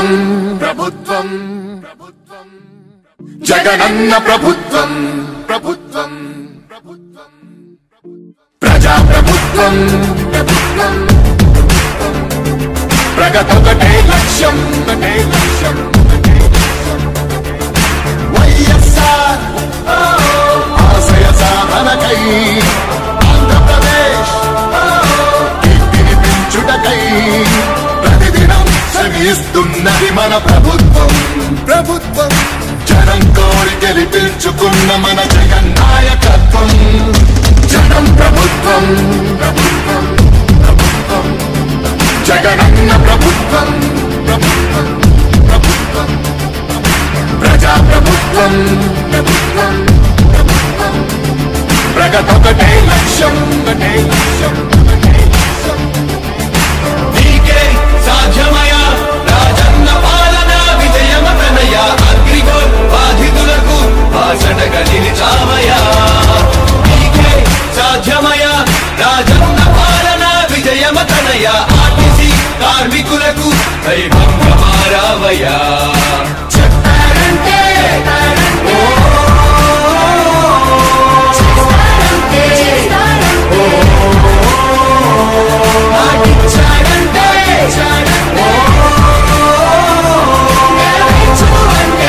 ప్రభుత్వం ప్రభుత్వం ప్రభుత్వం జగనన్న ప్రభుత్వం ప్రభుత్వం ప్రభుత్వం ప్రజా ప్రభుత్వం ప్రభుత్వం ప్రగతొకటే లక్ష్యం ఒకటే లక్ష్యం ఒకటే లక్ష్యం. వైఎస్ఆర్ ఓ, ఆశయ సాధనకై ఆంధ్రప్రదేశ్ ఓ, కీర్తిని పెంచుటకై ప్రతిదినం శ్రమిస్తున్నది మన ప్రభుత్వం ప్రభుత్వం జనం కోరి గెలిపించుకున్న మన జగన్ నాయకత్వం జనం ప్రభుత్వం ప్రభుత్వం ప్రభుత్వం జగనన్న ప్రభుత్వం ప్రభుత్వం ప్రభుత్వం ప్రజా ప్రభుత్వం ప్రభుత్వం ప్రభుత్వం ప్రగతొకటే లక్ష్యం ఒకటే లక్ష్యం ఒకటే లక్ష్యం నీకే సాధ్యమయ రాజన్న పాలన విజయమతనయ అగ్రిగోల్ బాధితులకు భాషణగా నిలిచామయ నీకే సాధ్యమయ రాజన్న పాలన విజయమతనయ ఆర్టీసీ కార్మికులకు దైవంగా మారావయ్యా చెప్పారంటే చేస్తారంటే చేస్తారంటే మాటిచ్చాడంటే చాడంటే నెరవేర్చును అంటే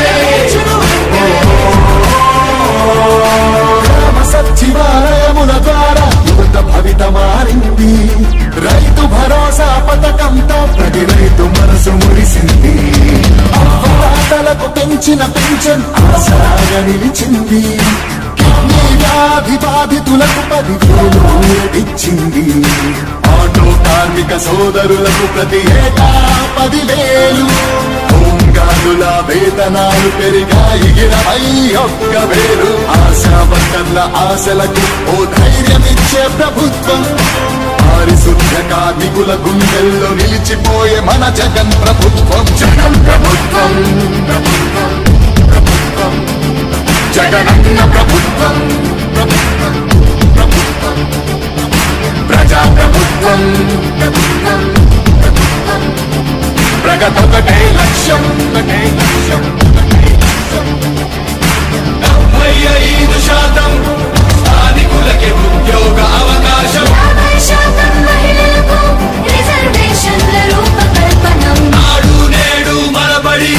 గ్రామ సచివాలయముల ద్వారా యువత భవిత మారింది రైతు భరోసా పథకంతో ప్రతి రైతు మనసు మురిసింది అవ్వదాతలకు పెంచిన పెన్షన్ ఆసరాగా నిలిచింది కిడ్నీ వ్యాధి బాధితులకు పదివేలు ఇచ్చింది ఆటో కార్మిక సోదరులకు ప్రతి ఏటా పదివేలు హోంగార్డుల వేతనాలు పెరిగాయి ఇరవై ఒక్క వేలు ఆశా వర్కర్ల ఆశలకు ఓ ధైర్యమిచ్చే ప్రభుత్వం పారిశుద్ధ కార్మికుల గుండెల్లో నిలిచిపోయే మన జగన్ ప్రభుత్వం జగన్ ప్రభుత్వం ప్రభుత్వం ప్రభుత్వం జగనన్న ప్రభుత్వం ప్రభుత్వం ప్రభుత్వం ప్రజా ప్రభుత్వం ప్రభుత్వం ప్రభుత్వం ప్రగతొకటే లక్ష్యం ఒకటే లక్ష్యం ఒకటే లక్ష్యం డెబ్బై ఐదు శాతం స్థానికులకే ఉద్యోగ అవకాశం యాభై శాతం మహిళలకు రిజర్వేషన్ల రూపకల్పనం నాడు నేడు మనబడి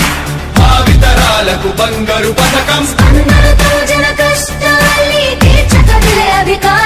భావితరాలకు బంగారు పథకం అందరితో జన కష్టాల్ని తీర్చగలిగే అధికారం